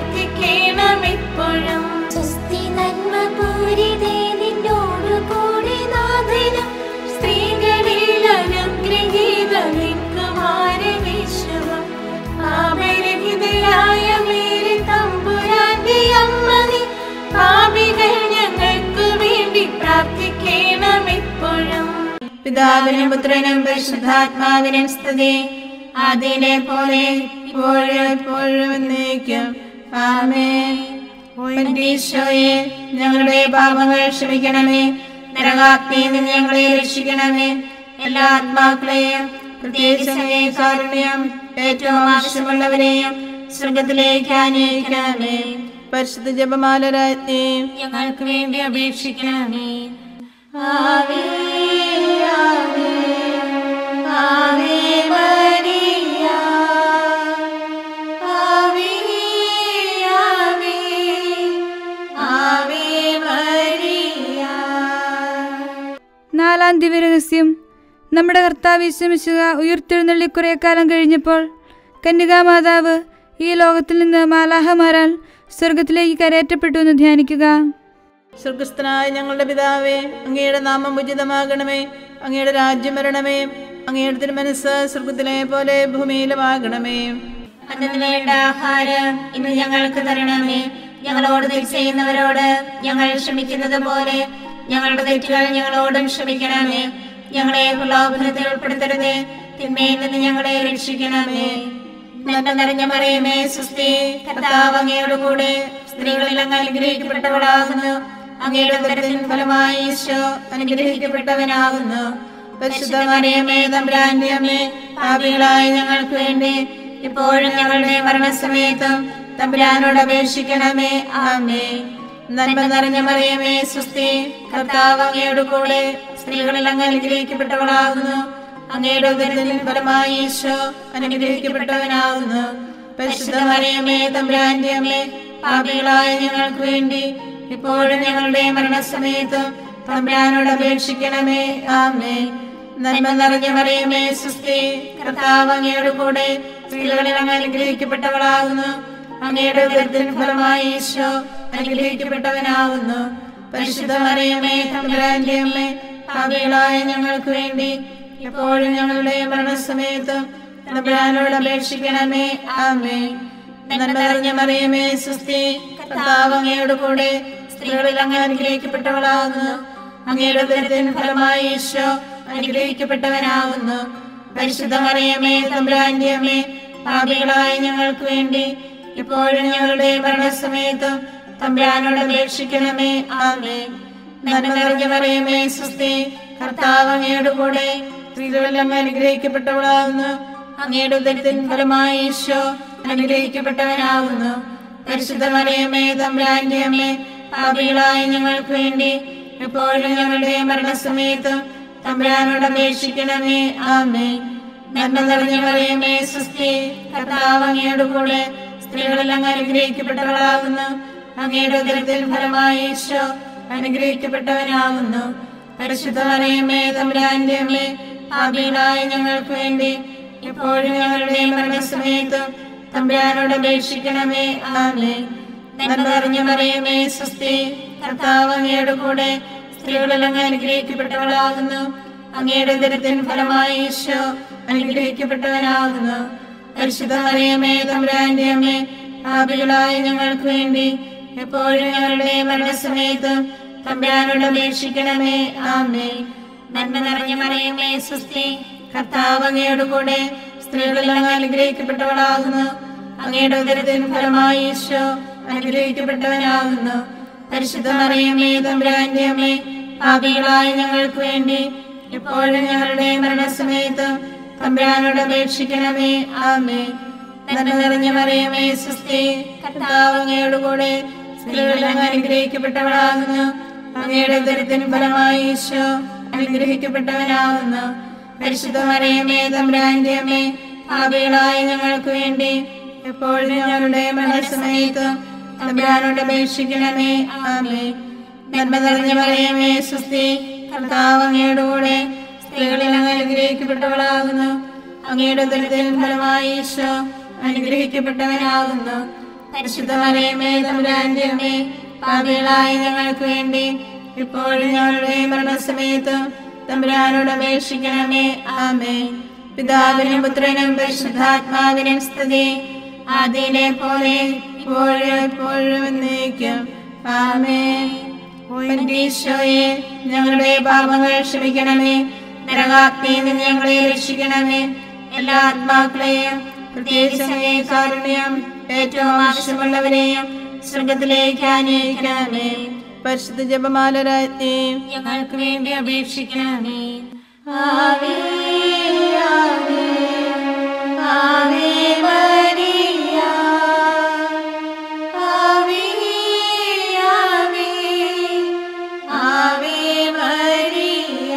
പ്രാർത്ഥിക്കണം ഇപ്പോഴും സ്വസ്തി നന്മ പൂരിതേ നിന്നോടു കൂടി നാഥനും സ്ത്രീകളിൽ അനുഗ്രഹീത കുമാരനീശ്വരം പാപരഹിതയായ മേരി തമ്പുരാന്റെ അമ്മ നീ പാപികൾ ഞങ്ങൾക്ക് വേണ്ടി പ്രാർത്ഥിക്കണം ഇപ്പോഴും പിതാവിനും പുത്രനും പരിശുദ്ധാത്മാവിനും സ്തുതി അതിനെ പോലെ ഇപ്പോഴും എപ്പോഴും എന്നേക്കും ആമേൻ ഈശോയെ ഞങ്ങളുടെ പാപങ്ങൾ ക്ഷമിക്കണമേ നരകാഗ്നിയിൽ നിന്ന് ഞങ്ങളെ രക്ഷിക്കണമേ എല്ലാ ആത്മാക്കളെയും പ്രത്യേകിച്ച് അങ്ങേ കാരുണ്യം ഏറ്റവും ആവശ്യമുള്ളവരെയും സ്വർഗത്തിലേക്ക് അന്വേഷിക്കണമേ പരിശുദ്ധ ജപമാല രാജ്ഞി ഞങ്ങൾക്ക് വേണ്ടി അപേക്ഷിക്കണമേ ആവേ ആവേ ആവേ മരിയ ആവേ ആവേ ആവേ മരിയ നാലാം ദിവ്യരഹസ്യം നമ്മുടെ കർത്താവ് വിശ്രമിച്ചുക ഉയർത്തെഴുന്നള്ളി കുറേ കാലം കഴിഞ്ഞപ്പോൾ കന്യകാമാതാവ് ഈ ലോകത്തിൽ നിന്ന് മാലാഹമാരാൽ സ്വർഗത്തിലേക്ക് കരയറ്റപ്പെട്ടു എന്ന് ധ്യാനിക്കുക സ്വർഗസ്ഥനായ ഞങ്ങളുടെ പിതാവേ അങ്ങയുടെ നാമം ഉചിതമാകണമേ അങ്ങയുടെ രാജ്യം വരണമേ അങ്ങയുടെ തിരുമനസ് സ്വർഗത്തിലെ പോലെ ഭൂമിയിലുമാകണമേ അന്നു വേണ്ട ആഹാരം ഇന്ന് ഞങ്ങൾക്ക് തരണമേ ഞങ്ങളോട് തെറ്റ് ചെയ്യുന്നവരോട് ഞങ്ങൾ ക്ഷമിക്കുന്നത് പോലെ ഞങ്ങളുടെ തെറ്റുകൾ ഞങ്ങളോടും ക്ഷമിക്കണമേ ഞങ്ങളെ പ്രലോഭനത്തിൽ ഉൾപ്പെടുത്തരുതേ തിന്മയിൽ നിന്ന് ഞങ്ങളെ രക്ഷിക്കണമേ നന്മ നിറഞ്ഞ മറിയമേ സുസ്ഥി കർത്താവ് അങ്ങയുടെ കൂടെ സ്ത്രീകളിൽ അങ്ങ് അനുഗ്രഹിക്കപ്പെട്ടവളാകുന്നു അങ്ങയുടെ ഉദരത്തിൻ ഫലമായി ഈശോ അനുഗ്രഹിക്കപ്പെട്ടവനാകുന്നു പരിശുദ്ധ മറിയമേ തമ്പുരാന്റെ അമ്മേ പാപികളായ ഞങ്ങൾക്ക് വേണ്ടി ഇപ്പോഴും ഞങ്ങളുടെ മരണസമയത്തും തമ്പുരാനോട് അപേക്ഷിക്കണമേ ആമേ നന്മ നിറഞ്ഞ മറിയമേ സുസ്ഥി കർത്താവ് അങ്ങയുടെ കൂടെ സ്ത്രീകളിൽ അങ്ങ് അനുഗ്രഹിക്കപ്പെട്ടവളാകുന്നു അങ്ങയുടെ ഉദരത്തിൽ ഫലമായി ഈശോ അനുഗ്രഹിക്കപ്പെട്ടവനാകുന്നു പരിശുദ്ധ മറിയമേ തമ്പുരാന്റെ അമ്മേ പാപികളായ ഞങ്ങൾക്ക് വേണ്ടി ഇപ്പോഴും ഞങ്ങളുടെ മരണസമയത്തും തമ്പുരാനോട് അപേക്ഷിക്കണമേ ആമേ നന്മ നിറഞ്ഞ മറിയമേ സുസ്ഥി കർത്താവ് അങ്ങയുടെ കൂടെ സ്ത്രീകളിൽ അങ്ങ് അനുഗ്രഹിക്കപ്പെട്ടവളാകുന്നു അങ്ങയുടെ ഉദരത്തിൻ ഫലമായി ഈശോ അനുഗ്രഹിക്കപ്പെട്ടവനാകുന്നു പരിശുദ്ധ മറിയമേ തമ്പുരാന്റെ അമ്മേ പാപികളായ ഞങ്ങൾക്ക് വേണ്ടി എപ്പോഴും ഞങ്ങളുടെ മരണസമയത്തും തമ്പുരാനോട് അപേക്ഷിക്കണമേ ആമേ നന്മ നിറഞ്ഞ മറിയമേ സുസ്ഥി കർത്താവ് അങ്ങയുടെ കൂടെ സ്ത്രീകളിൽ അങ്ങ് അനുഗ്രഹിക്കപ്പെട്ടവളാകുന്നു അങ്ങയുടെ ഉദരത്തിൻ ഫലമായി ഈശോ അനുഗ്രഹിക്കപ്പെട്ടവനാകുന്നു പരിശുദ്ധ മറിയമേ തമ്പുരാന്റെ അമ്മേ പാപികളായ ഞങ്ങൾക്ക് വേണ്ടി ഇപ്പോഴും ഞങ്ങളുടെ മരണസമയത്തും തമ്പുരാനോട് അപേക്ഷിക്കണമേ ആമേ നന്മ നിറഞ്ഞ മറിയമേ സുസ്ഥി കർത്താവ് അങ്ങയുടെ കൂടെ സ്ത്രീകളിൽ അങ്ങ് അനുഗ്രഹിക്കപ്പെട്ടവളാകുന്നു അങ്ങയുടെ ഉദരത്തിൻ ഫലമായി ഈശോ അനുഗ്രഹിക്കപ്പെട്ടവനാകുന്നു പരിശുദ്ധ മറിയമേ തമ്പുരാന്റെ അമ്മേ പാപികളായ ഞങ്ങൾക്ക് വേണ്ടി എപ്പോഴും ഞങ്ങളുടെ മരണസമയത്തും തമ്പുരാനോട് അപേക്ഷിക്കണമേ ആമേ നന്മ നിറഞ്ഞ മറിയമേ സുസ്ഥി കർത്താവ് അങ്ങയുടെ കൂടെ സ്ത്രീകളിൽ അങ്ങ് അനുഗ്രഹിക്കപ്പെട്ടവളാകുന്നു അങ്ങയുടെ ഉദരത്തിൽ ഫലമായി ഈശോ അനുഗ്രഹിക്കപ്പെട്ടവനാകുന്നു പരിശുദ്ധ മറിയമേ തമ്പുരാന്റെ അമ്മേ പാപികളായ ഞങ്ങൾക്ക് വേണ്ടി എപ്പോഴും ഞങ്ങളുടെ മരണസമയത്തും തമ്പുരാനോട് അപേക്ഷിക്കണമേ ആമേ നന്മ നിറഞ്ഞ മറിയമേ സുസ്ഥി കർത്താവ് അങ്ങയുടെ കൂടെ സ്ത്രീകളിൽ അങ്ങ് അനുഗ്രഹിക്കപ്പെട്ടവളാകുന്നു അങ്ങയുടെ ഉദരത്തിൻ ഫലമായി ഈശോ അനുഗ്രഹിക്കപ്പെട്ടവനാകുന്നു പരിശുദ്ധ മറിയമേ തമ്പുരാന്റെ അമ്മേ പാപികളായ ഞങ്ങൾക്ക് വേണ്ടി എപ്പോഴും ഞങ്ങളുടെ മരണസമയത്തും തമ്പുരാനോട് അപേക്ഷിക്കണമേ ആമേ നന്മ നിറഞ്ഞ മറിയമേ സുസ്ഥി കർത്താവ് അങ്ങയുടെ കൂടെ സ്ത്രീകളിൽ അങ്ങ് അനുഗ്രഹിക്കപ്പെട്ടവളാകുന്നു അങ്ങയുടെ ഉദരത്തിൻ ഫലമായി ഈശോ അനുഗ്രഹിക്കപ്പെട്ടവനാകുന്നു പരിശുദ്ധ മറിയമേ തമ്പുരാന്റെ അമ്മേ പാപികളായ ഞങ്ങൾക്ക് വേണ്ടി എപ്പോഴും ഞങ്ങളുടെ മരണസമയത്തും തമ്പുരാനോട് അപേക്ഷിക്കണമേ ആമേ നന്മ നിറഞ്ഞ മറിയമേ സുസ്ഥി കർത്താവ് അങ്ങയുടെ കൂടെ സ്ത്രീകളിൽ അങ്ങ് അനുഗ്രഹിക്കപ്പെട്ടവളാകുന്നു അങ്ങയുടെ ഉദരത്തിന് ഫലമായി ഈശോ അനുഗ്രഹിക്കപ്പെട്ടവനാകുന്നു പരിശുദ്ധ മറിയമേ തമ്പുരാന്റെ അമ്മേ പാപികളായ ഞങ്ങൾക്ക് വേണ്ടി എപ്പോഴും ഞങ്ങളുടെ മരണസമയത്തും തമ്പുരാനോട് അപേക്ഷിക്കണമേ ആമേ നന്മ നിറഞ്ഞ മറിയമേ സുസ്ഥി കർത്താവ് അങ്ങയുടെ കൂടെ സ്ത്രീകളിൽ അങ്ങ് അനുഗ്രഹിക്കപ്പെട്ടവളാകുന്നു അങ്ങയുടെ ഉദരത്തിൽ ഫലമായി ഈശോ അനുഗ്രഹിക്കപ്പെട്ടവനാകുന്നു പരിശുദ്ധമറിയമേ തമ്പുരാന്റെ അമ്മേ പാപികളായ ഞങ്ങൾക്ക് വേണ്ടി ഇപ്പോഴും ഞങ്ങളുടെ മരണസമയത്ത് തമ്പുരാനോട് അപേക്ഷിക്കണമേ ആമേ പിതാവിനും പുത്രനും പരിശുദ്ധാത്മാവിനും സ്തുതി ആദ്യയിലെ പോലെ ഇപ്പോഴും എപ്പോഴും എന്നേക്കും ആമേ ഈശോയെ ഞങ്ങളുടെ പാപങ്ങൾ ക്ഷമിക്കണമേ നരകാഗ്നിയിൽ നിന്ന് ഞങ്ങളെ രക്ഷിക്കണമേ എല്ലാ ആത്മാക്കളെയും പ്രത്യേകിച്ച് അങ്ങേ കാരുണ്യം ഏറ്റവും ആവശ്യമുള്ളവരെയും സ്വർഗത്തിലേക്ക് അന്വേഷിക്കണമേ പരിശുദ്ധ ജപമാലരാജ്ഞി ഞങ്ങൾക്ക് വേണ്ടി അപേക്ഷിക്കണമേ ആവേ ആവേ ആവേ മരിയ ആവേ ആവേ ആവേ മരിയ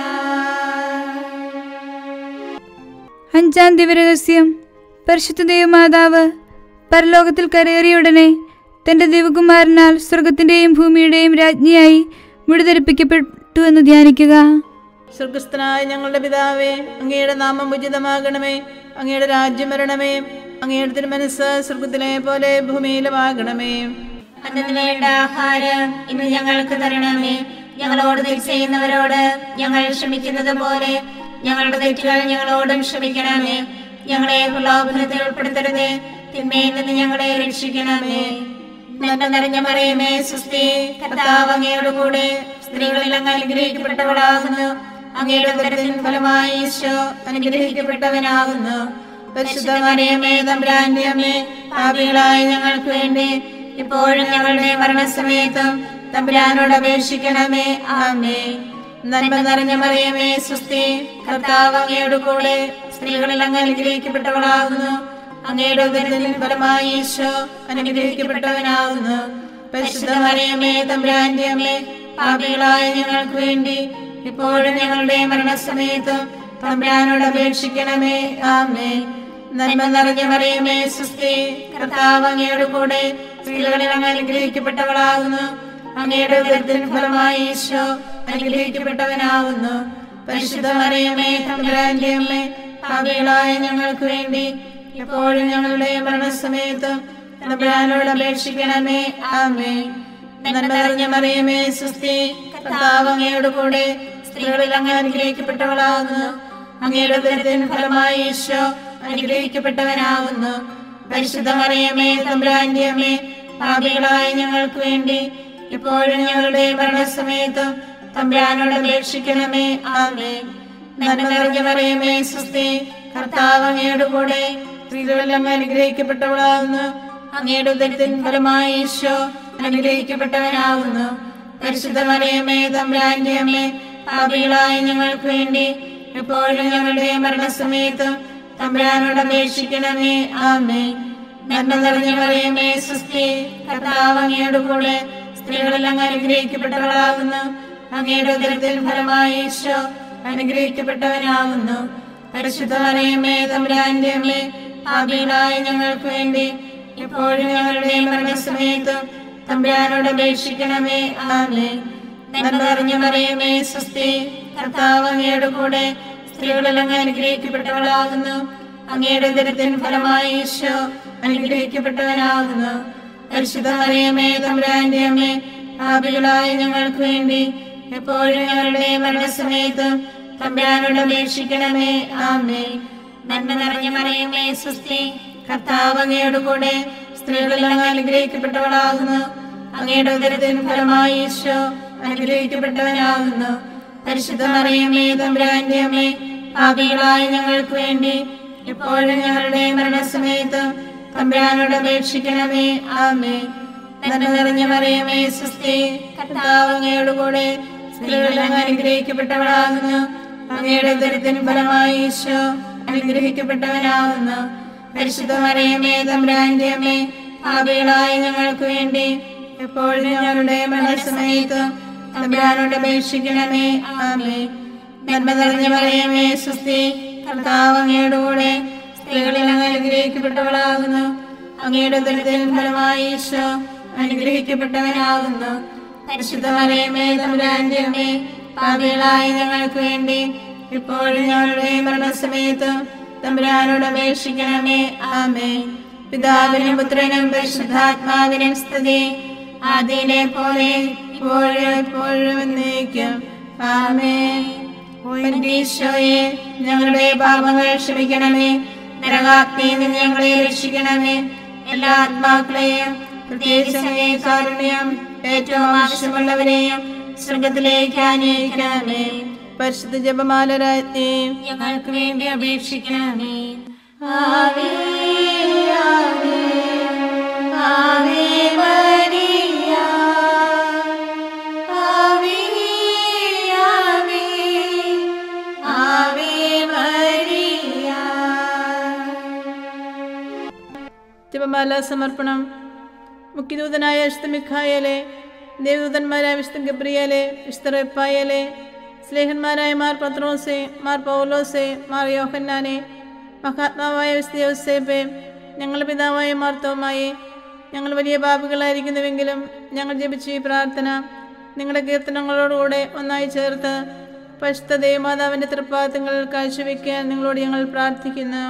അഞ്ചാം ദിവരഹസ്യം പരിശുദ്ധ ദൈവമാതാവ് പരലോകത്തിൽ കരയേറിയ ഉടനെ തന്റെ ദൈവകുമാരനാൽ സ്വർഗത്തിന്റെയും ഭൂമിയുടെയും രാജ്ഞിയായി മുടിധരിപ്പിക്കപ്പെട്ടു എന്ന് ധ്യാനിക്കുക സ്വർഗസ്ഥനായ ഞങ്ങളുടെ പിതാവേ അങ്ങയുടെ നാമം ഉചിതമാകണമേ അങ്ങയുടെ രാജ്യം വരണമേ അങ്ങയുടെ തിരുമനസ് സ്വർഗത്തിലെ പോലെ ഭൂമിയിലുമാകണമേ അന്നു വേണ്ട ആഹാരം ഇന്ന് ഞങ്ങൾക്ക് തരണമേ ഞങ്ങളോട് തെറ്റ് ചെയ്യുന്നവരോട് ഞങ്ങൾ ക്ഷമിക്കുന്നത് പോലെ ഞങ്ങളുടെ തെറ്റുകൾ ഞങ്ങളോടും ക്ഷമിക്കണമേ ഞങ്ങളെ പ്രലോഭനത്തിൽ ഉൾപ്പെടുത്തരുതേ തിന്മയിൽ നിന്ന് ഞങ്ങളെ രക്ഷിക്കണമേ നന്മ നിറഞ്ഞ മറിയമേ സുസ്ഥി കർത്താവ് അങ്ങയോട് കൂടെ സ്ത്രീകളിൽ അങ്ങ് അനുഗ്രഹിക്കപ്പെട്ടവളാകുന്നു അങ്ങയുടെ ഉദരത്തിൻ ഫലമായി ഈശോ അനുഗ്രഹിക്കപ്പെട്ടവനാകുന്നു പരിശുദ്ധ മറിയമേ തമ്പുരാന്റെ അമ്മേ പാപികളായ ഞങ്ങൾക്ക് വേണ്ടി ഇപ്പോഴും ഞങ്ങളുടെ മരണസമയത്തും തമ്പുരാനോട് അപേക്ഷിക്കണമേ ആമേ നന്മ നിറഞ്ഞ മറിയമേ സുസ്ഥി കർത്താവ് അങ്ങയോട് കൂടെ സ്ത്രീകളിൽ അങ്ങ് അനുഗ്രഹിക്കപ്പെട്ടവളാകുന്നു അങ്ങയുടെ ഉദരത്തിൻ ഫലമായി ഈശോ അനുഗ്രഹിക്കപ്പെട്ടവനാകുന്നു പരിശുദ്ധ മറിയമേ തമ്പുരാന്റെ അമ്മേ പാപികളായ ഞങ്ങൾക്ക് വേണ്ടി ഇപ്പോഴും ഞങ്ങളുടെ മരണസമയത്തും തമ്പുരാനോട് അപേക്ഷിക്കണമേ ആമേ നന്മ നിറഞ്ഞ മറിയമേ സുസ്ഥി കർത്താവ് അങ്ങയുടെ കൂടെ സ്ത്രീകളിൽ അങ്ങ് അനുഗ്രഹിക്കപ്പെട്ടവളാകുന്നു അങ്ങയുടെ ഉദരത്തിൻ ഫലമായി ഈശോ അനുഗ്രഹിക്കപ്പെട്ടവനാകുന്നു പരിശുദ്ധ മറിയമേ തമ്പുരാന്റെ അമ്മേ പാപികളായ ഞങ്ങൾക്ക് വേണ്ടി എപ്പോഴും ഞങ്ങളുടെ മരണസമയത്തും തമ്പുരാനോട് അപേക്ഷിക്കണമേ ആമേ നന്മ നിറഞ്ഞ മറിയമേ സുസ്ഥി കർത്താവ് അങ്ങയുടെ കൂടെ സ്ത്രീകളിൽ അങ്ങ് അനുഗ്രഹിക്കപ്പെട്ടവളാകുന്നു അങ്ങയുടെ ഉദരത്തിൻ ഫലമായി ഈശോ അനുഗ്രഹിക്കപ്പെട്ടവനാകുന്നു പരിശുദ്ധ മറിയമേ തമ്പുരാന്റെ അമ്മേ പാപികളായ ഞങ്ങൾക്ക് വേണ്ടി ഇപ്പോഴും ഞങ്ങളുടെ മരണസമയത്തും തമ്പുരാനോട് അപേക്ഷിക്കണമേ ആമേ നന്മ നിറഞ്ഞ മറിയമേ സുസ്ഥി കർത്താവ് അങ്ങയുടെ കൂടെ സ്ത്രീകളിൽ അങ്ങ് അനുഗ്രഹിക്കപ്പെട്ടവളാകുന്നു അങ്ങയുടെ ഉദരത്തിൻ ഫലമായി ഈശോ അനുഗ്രഹിക്കപ്പെട്ടവനാകുന്നു പരിശുദ്ധ മറിയമേ തമ്പുരാന്റെ അമ്മേ പാപികളായ ഞങ്ങൾക്ക് വേണ്ടി എപ്പോഴും ഞങ്ങളുടെ മരണസമയത്തും തമ്പുരാനോട് അപേക്ഷിക്കണമേ ആമേ നന്മ നിറഞ്ഞ മറിയമേ സുസ്ഥി കർത്താവ് അങ്ങയുടെ കൂടെ സ്ത്രീകളിൽ അങ്ങ് അനുഗ്രഹിക്കപ്പെട്ടവളാകുന്നു അങ്ങയുടെ ഉദരത്തിൽ ഫലമായി ഈശോ അനുഗ്രഹിക്കപ്പെട്ടവനാകുന്നു പരിശുദ്ധ മറിയമേ തമ്പുരാന്റെ അമ്മേ പാപികളായ ഞങ്ങൾക്ക് വേണ്ടി എപ്പോഴും ഞങ്ങളുടെ മരണസമയത്തും തമ്പുരാനോട് അപേക്ഷിക്കണമേ ആമേ നന്മ നിറഞ്ഞ മറിയമേ സുസ്ഥി കർത്താവ് അങ്ങയുടെ കൂടെ സ്ത്രീകളിൽ അങ്ങ് അനുഗ്രഹിക്കപ്പെട്ടവളാകുന്നു അങ്ങയുടെ ഉദരത്തിൻ ഫലമായി ഈശോ അനുഗ്രഹിക്കപ്പെട്ടവനാകുന്നു പരിശുദ്ധ മറിയമേ തമ്പുരാന്റെ അമ്മേ പാപികളായ ഞങ്ങൾക്ക് വേണ്ടി എപ്പോഴും ഞങ്ങളുടെ മരണസമയത്തും തമ്പുരാനോട് അപേക്ഷിക്കണമേ ആമേ നന്മ നിറഞ്ഞ മറിയമേ സുസ്ഥി കർത്താവ് അങ്ങയുടെ കൂടെ സ്ത്രീകളിൽ അങ്ങ് അനുഗ്രഹിക്കപ്പെട്ടവളാകുന്നു അങ്ങയുടെ ഉദരത്തിൻ ഫലമായി ഈശോ അനുഗ്രഹിക്കപ്പെട്ടവനാകുന്നു പരിശുദ്ധ മറിയമേ തമ്പുരാന്റെ അമ്മേ പാപികളായ ഞങ്ങൾക്ക് വേണ്ടി ഇപ്പോഴും ഞങ്ങളുടെ മരണസമയത്ത് തമ്പുരാനോട് അപേക്ഷിക്കണമേ ആമേ നന്മ നിറഞ്ഞ മറിയമേ സുസ്ഥി കർത്താവ് അങ്ങയുടെ കൂടെ സ്ത്രീകളിൽ അങ്ങ് അനുഗ്രഹിക്കപ്പെട്ടവളാകുന്നു അങ്ങയുടെ ഉദരത്തിൻ ഫലമായി ഈശോ അനുഗ്രഹിക്കപ്പെട്ടവനാകുന്നു പരിശുദ്ധ മറിയമേ തമ്പുരാന്റെ അമ്മേ പാപികളായ ഞങ്ങൾക്ക് വേണ്ടി എപ്പോഴും ഞങ്ങളുടെ മരണസമയത്ത് തമ്പുരാനോട് അപേക്ഷിക്കണമേ ആമേ നന്മ നിറഞ്ഞ മറിയമേ സുസ്ഥി കർത്താവ് അങ്ങയുടെ കൂടെ സ്ത്രീകളിൽ അങ്ങ് അനുഗ്രഹിക്കപ്പെട്ടവളാകുന്നു അങ്ങയുടെ ദുരിതൻ ഫലമായി ഈശോ അനുഗ്രഹിക്കപ്പെട്ടവനാകുന്നു പരിശുദ്ധ മറിയമേ തമ്പുരാന്റെ അമ്മേ പാപികളായ ഞങ്ങൾക്ക് വേണ്ടി ഇപ്പോഴും ഞങ്ങളുടെ മരണസമയത്ത് തമ്പുരാനോട് അപേക്ഷിക്കണമേ ആമേ പിതാവിനും പുത്രനും പരിശുദ്ധാത്മാവിനും സ്തുതി ആദിയിലെ പോലെ ഇപ്പോഴും എപ്പോഴും എന്നേക്കും ആമേൻ ഓ എന്റെ ഈശോയെ ഞങ്ങളുടെ പാപങ്ങൾ ക്ഷമിക്കണമേ നരകാഗ്നിയിൽ നിന്ന് ഞങ്ങളെ രക്ഷിക്കണമേ എല്ലാ ആത്മാക്കളെയും പ്രത്യേകിച്ച് അങ്ങേ കാരുണ്യം ഏറ്റവും ആവശ്യമുള്ളവരെയും സ്വർഗത്തിലേക്ക് അന്വേഷിക്കണമേ പരിശുദ്ധ ജപമാല രാജ്ഞി ഞങ്ങൾക്ക് വേണ്ടി അപേക്ഷിക്കണമേ ആവേ ആവേ ആവേ മരിയ ആവേ ആവേ ആവേ മരിയ ജപമാല സമർപ്പണം മുഖ്യദൂതനായ വിശുദ്ധ മിഖായലെ ദേവദൂതന്മാരായ വിശുദ്ധ ഗബ്രിയലെ വിശുദ്ധ റെപ്പായലെ സ്നേഹന്മാരായ മാർ പത്രോസെ മാർ പൗലോസെ മാർ യോഹന്നാനെ മഹാത്മാവായ വിശുദ്ധ യോസേപ്പെ ഞങ്ങളുടെ പിതാവായ മാർ തോമായെ ഞങ്ങൾ വലിയ പാപികളായിരിക്കുന്നുവെങ്കിലും ഞങ്ങൾ ജപിച്ച ഈ പ്രാർത്ഥന നിങ്ങളുടെ കീർത്തനങ്ങളോടുകൂടെ ഒന്നായി ചേർത്ത് പരിശുദ്ധ ദേവമാതാവിൻ്റെ തൃപ്പാദങ്ങൾ കാഴ്ചവെക്കാൻ നിങ്ങളോട് ഞങ്ങൾ പ്രാർത്ഥിക്കുന്നു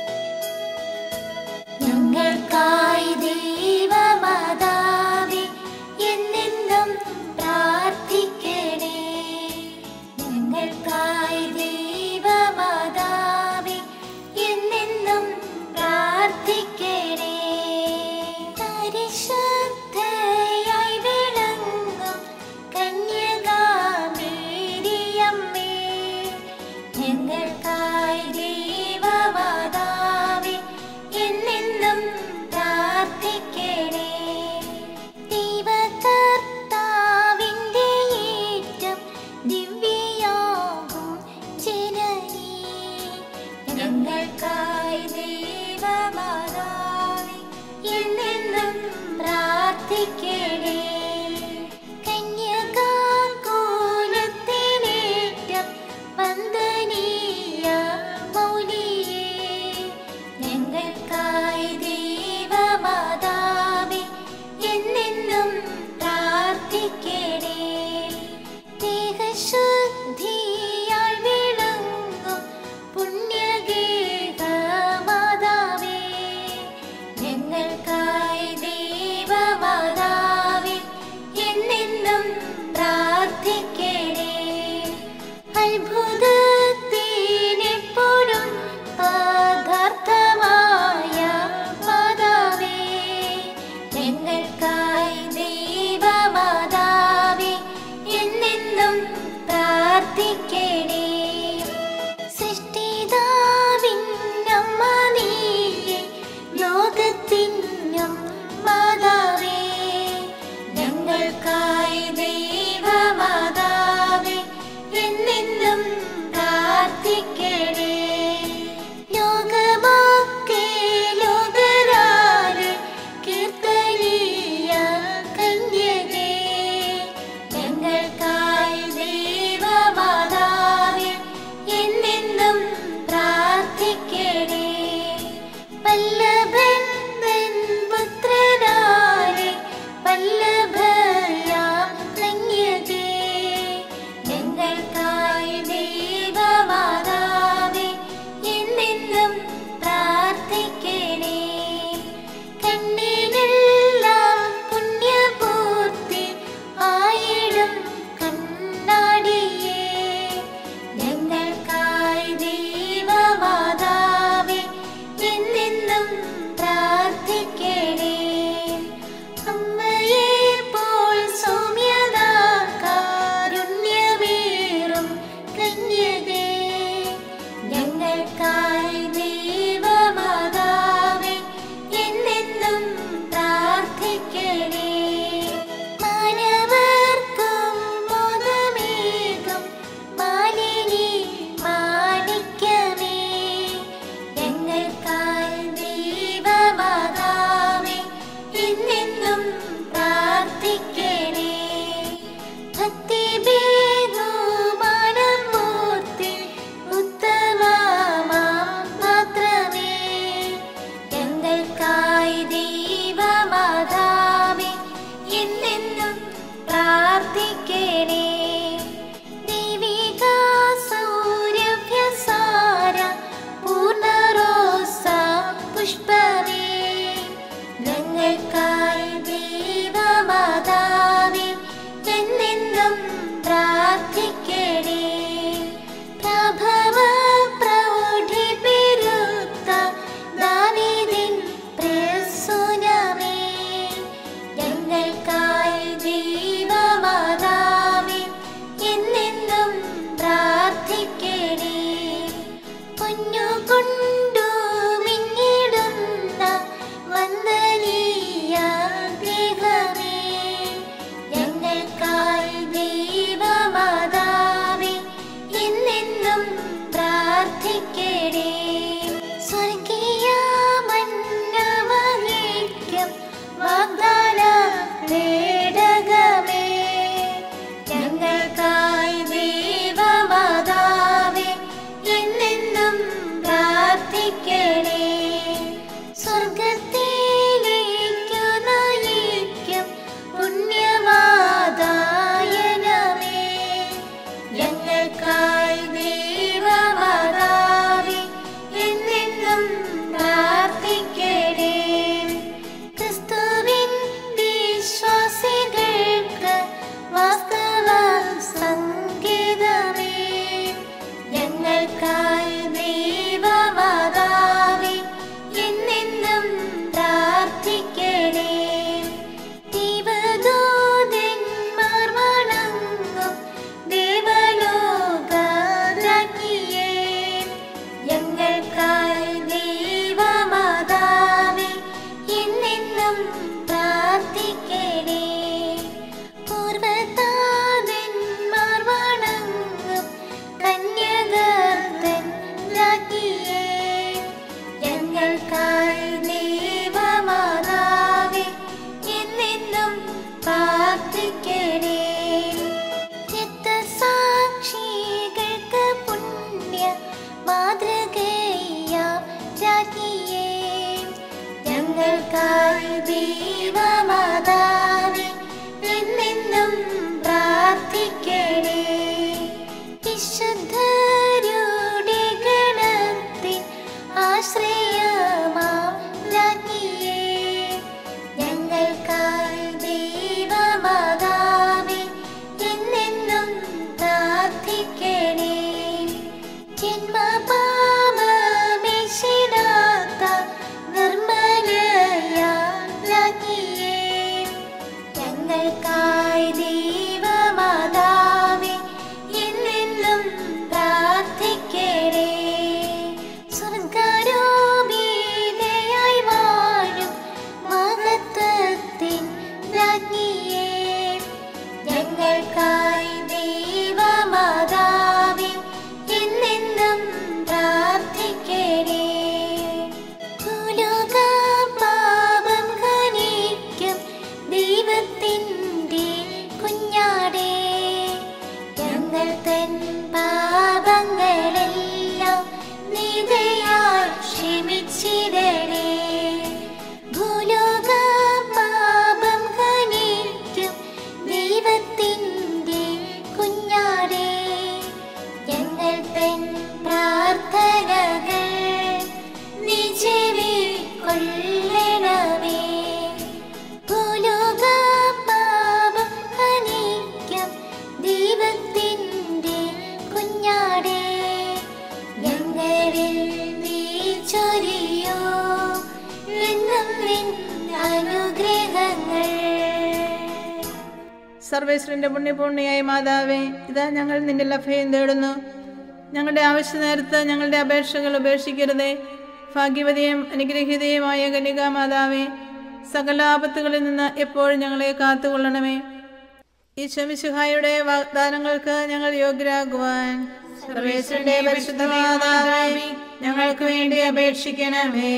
ഞങ്ങൾക്കായി ദൈവമാതാവേ എന്നെന്നും പ്രാർത്ഥിക്കണേ ഞങ്ങൾക്കായി ദൈവമാതാവേ എന്നെന്നും പ്രാർത്ഥിക്കണേ പരിശുദ്ധയായി വിളങ്ങും കന്യകാമേരിയമ്മേ ഞങ്ങൾക്കായി ദൈവമാതാവേ എന്നെന്നും പ്രാർത്ഥിക്കണേ ദൈവകർത്താവിൻ്റെ ഏറ്റം ദിവ്യയാകും ജനനീ ഞങ്ങൾക്കായി ദൈവമാതാവേ എന്നെന്നും പ്രാർത്ഥിക്കണേ കന്യകാകുലത്തിലേറ്റം വന്ദനീയ മൗലിയേ ഞങ്ങൾക്കായി ദൈവമാതാവേ എന്നെന്നും പ്രാർത്ഥിക്കണേ ദേഹശുദ്ധിയാൽ വിളങ്ങും പുണ്യഗേഹമാതാവേ ഞങ്ങൾക്കായി ദൈവമാതാവേ എന്നെന്നും പ്രാർത്ഥിക്കണേ അത്ഭുതത്തിനെപ്പോഴും പദാർത്ഥമായ മാതാവേ ഞങ്ങൾക്കായി ദൈവമാതാവേ എന്നെന്നും പ്രാർത്ഥിക്കണേ സൃഷ്ടിതാവിന്നമ്മ നീയെ ലോകത്തിനും മാതാവേ ഞങ്ങൾക്കായി ദൈവമാതാവേ എന്നെന്നും പ്രാർത്ഥിക്കണേ ലോകമൊക്കെ ലോകരാലെ കീർത്തനീയ കന്യകേ ഞങ്ങൾക്കായി ദൈവമാതാവേ എന്നെന്നും പ്രാർത്ഥിക്കണേ വല്ലഭൻ തൻ പുത്രനാലെ വല്ലഭയാം കന്യകേ ഞങ്ങൾക്കായി ദൈവമാതാവേ എന്നെന്നും പ്രാർത്ഥിക്കണേ കണ്ണിനെല്ലാം പുണ്യപൂർത്തി ആയിടും കണ്ണാടിയേ ഞങ്ങൾക്കായി ദൈവമാതാവേ എന്നെന്നും പ്രാർത്ഥിക്കണേ അമ്മയെ പോൽ സൗമ്യത കാരുണ്യമേറും കന്യകേ ഞങ്ങൾക്കായി ദൈവമാതാവേ എന്നെന്നും പ്രാർത്ഥിക്കണേ മാനവർക്കും മോദമേകും മാലിനി മാണിക്യമേ ഞങ്ങൾക്കായി ദൈവമാതാവേ എന്നെന്നും പ്രാർത്ഥിക്കണേ ഭക്തി ബഹുമാനം മൂർത്തി ഉത്തമമാം മാത്രമേ ഞങ്ങൾക്കായി ദൈവമാതാവേ എന്നെന്നും പ്രാർത്ഥിക്കണേ ദൈവിക സൗരഭ്യസാര പൂർണ്ണറോസ പുഷ്പമേ പ്രാർത്ഥിക്കണേ രക്തസാക്ഷികൾക്ക് പുണ്യ മാതൃകയാം രാജ്ഞിയേ ഞങ്ങൾക്കായി ദൈവമാതാവേ എന്നെന്നും പ്രാർത്ഥിക്കണേ വിശുദ്ധരുടെ ഗണത്തിൻ ആശ്രയമാം രാജ്ഞിയേ ഞങ്ങൾക്കായി ദൈവമാതാവേ എന്നെന്നും പ്രാർത്ഥിക്കണേ ജന്മപാപമേശിടാത്ത നിർമ്മലയാം രാജ്ഞിയേ ഞങ്ങൾക്കായി ദൈവമാതാവേ എന്നെന്നും പ്രാർത്ഥിക്കണേ സ്വർഗാരോപിതയായി വാഴും മഹത്വത്തിൻ രാജ്ഞിയേ ഞങ്ങൾക്കായി ദൈവമാതാവേ എന്നെന്നും പ്രാർത്ഥിക്കണേ പാപം ഖനിക്കും ദൈവത്തിൻ്റെ കുഞ്ഞാടേ ഞങ്ങൾ തൻ പാപങ്ങളെല്ലാം നിതയാൽ ക്ഷമിച്ചിടണേ ഭൂലോക പാപം ഖനിക്കും ദൈവത്തിൻ്റെ കുഞ്ഞാടേ ഞങ്ങൾ തൻ പ്രാർത്ഥനകൾ നീ ചെവിക്കൊള്ളണമേ ഭൂലോക പാപം ഹനിക്കും ദൈവത്തിൻ്റെ കുഞ്ഞാടേ ഞങ്ങളിൽ നീ ചൊരിയോ എന്നും നിൻ അനുഗ്രഹങ്ങൾ സർവേശ്വരന്റെ പുണ്യപൂർണിയായ മാതാവേ ഇതാ ഞങ്ങൾ നിന്റെ ലഭയം തേടുന്നു ഞങ്ങളുടെ ആവശ്യ നേരത്ത് ഞങ്ങളുടെ അപേക്ഷകൾ ഉപേക്ഷിക്കരുതേ ഭാഗ്യവതിയും അനുഗ്രഹീതയുമായ കന്യകാ മാതാവേ സകല ആപത്തുകളിൽ നിന്ന് എപ്പോഴും ഞങ്ങളെ കാത്തുകൊള്ളണമേ ഈ ശമിശുഹായുടെ വാഗ്ദാനങ്ങൾക്ക് ഞങ്ങൾ യോഗ്യരാകുവാൻ സർവേശ്വരന്റെ പരിശുദ്ധ മാതാവേ ഞങ്ങൾക്ക് വേണ്ടി അപേക്ഷിക്കണമേ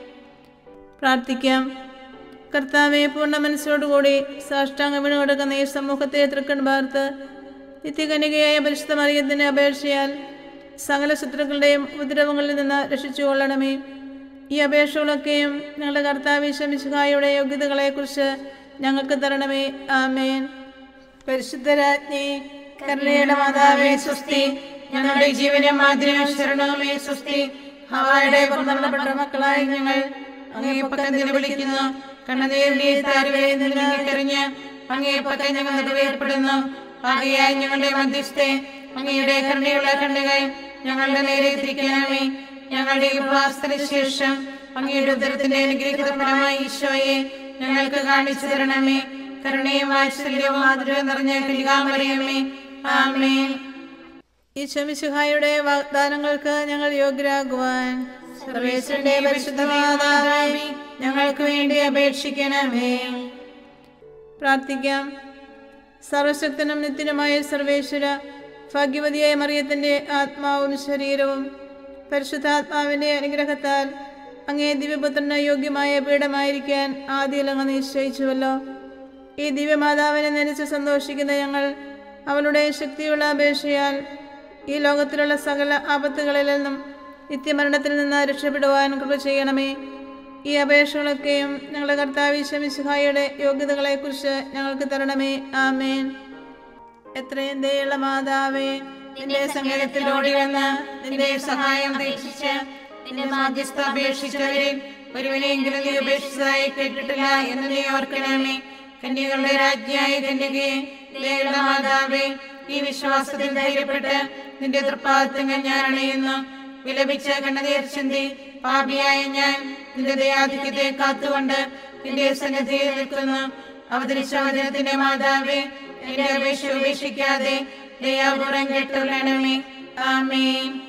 പ്രാർത്ഥിക്കാം കർത്താവെ പൂർണ്ണ മനസ്സോടുകൂടി സാഷ്ടാംഗ വീണ് കൊടുക്കുന്ന ഈ സമൂഹത്തെ തൃക്കൺ പാർത്ത് നിത്യകനികയായ പരിശുദ്ധ മറിയത്തിന്റെ അപേക്ഷയാൽ സകല ശത്രുക്കളുടെയും ഉപദ്രവങ്ങളിൽ നിന്ന് രക്ഷിച്ചു കൊള്ളണമേ ഈ അപേക്ഷകളൊക്കെയും ഞങ്ങളുടെ കർത്താവ് ശമിശുഹായുടെ യോഗ്യതകളെക്കുറിച്ച് ഞങ്ങൾക്ക് തരണമേ ആമേൻ പരിശുദ്ധരാജ്ഞി കരുണയുടെ മാതാവേ സുസ്തി ഞങ്ങളുടെ ജീവനും മാതിരിയും ശരണവുമേ സുസ്തി ഹവായുടെ പുറന്തള്ളപ്പെട്ട മക്കളായി ഞങ്ങൾ അങ്ങേ പക്കം നിലവിളിക്കുന്നു കണ്ണനീരിന്റെ താരുവേ നിലനിൽക്കരിഞ്ഞ് അങ്ങേ പക്കം ഞങ്ങൾ നിറവേർപ്പെടുന്നു ആകയായി ഞങ്ങളുടെ മധ്യസ്ഥെ അങ്ങയുടെ കരുണയുള്ള കണ്ണുകൾ ഞങ്ങളുടെ നേരെ തിരിക്കണമേ ഞങ്ങളുടെ ഉപവാസത്തിന് ശേഷം അങ്ങയുടെ ഉദരത്തിന്റെ അനുഗ്രഹിത ഫലമായ ഈശോയെ ഞങ്ങൾക്ക് കാണിച്ചു തരണമേ കരുണയും വാത്സല്യവും മാധുര്യവും നിറഞ്ഞ കലികാമറിയമേ ആമേൻ ഈശോമിശുഹായുടെ വാഗ്ദാനങ്ങൾക്ക് ഞങ്ങൾ യോഗ്യരാകുവാൻ സർവേശ്വരന്റെ പരിശുദ്ധ മാതാവേ ഞങ്ങൾക്ക് വേണ്ടി അപേക്ഷിക്കണമേ പ്രാർത്ഥിക്കാം സർവശക്തനും നിത്യനുമായ സർവേശ്വര ഭാഗ്യവതിയായ മറിയത്തിന്റെ ആത്മാവും ശരീരവും പരിശുദ്ധാത്മാവിന്റെ അനുഗ്രഹത്താൽ അങ്ങേ ദിവ്യപുത്രന് യോഗ്യമായ പീഠമായിരിക്കാൻ ആദ്യം അങ്ങ് നിശ്ചയിച്ചുവല്ലോ ഈ ദിവ്യമാതാവിനെ നനച്ച് സന്തോഷിക്കുന്ന ഞങ്ങൾ അവളുടെ ശക്തിയുള്ള അപേക്ഷയാൽ ഈ ലോകത്തിലുള്ള സകല ആപത്തുകളിൽ നിന്നും നിത്യമരണത്തിൽ നിന്ന് രക്ഷപ്പെടുവാൻ കൃപ ചെയ്യണമേ ഈ അപേക്ഷകളൊക്കെയും ഞങ്ങളുടെ കർത്താവ് ശമിശുഹായുടെ യോഗ്യതകളെക്കുറിച്ച് ഞങ്ങൾക്ക് തരണമേ ആമേൻ എത്രയും ദയുള്ള മാതാവേ നിന്റെ സങ്കേതത്തിൽ ഓടി വന്ന് നിന്റെ സഹായം അപേക്ഷിച്ച് നിന്റെ മാധ്യസ്ഥ അപേക്ഷിച്ചവരിൽ ഒരുവനെയെങ്കിലും നീ ഉപേക്ഷിച്ചതായി കേട്ടിട്ടില്ല എന്ന് നീ ഓർക്കണമേ കന്യകളുടെ രാജ്ഞിയായ കന്യകയെ ദയുള്ള മാതാവേ ഈ വിശ്വാസത്തിൽ ധൈര്യപ്പെട്ട് നിന്റെ തൃപ്പാദത്തങ്ങൾ ഞാൻ അണയുന്നു വിലപിച്ച കണ്ണനീർ ചിന്തി പാപിയായ ഞാൻ നിന്റെ ദയാധിക്യത്തെ കാത്തുകൊണ്ട് നിന്റെ സന്നിധിയിൽ നിൽക്കുന്നു അവതരിച്ച വചനത്തിന്റെ മാതാവേ എന്റെ അപേക്ഷ ഉപേക്ഷിക്കാതെ ദയാപൂർവം കേട്ടുള്ളണമേ ആമേൻ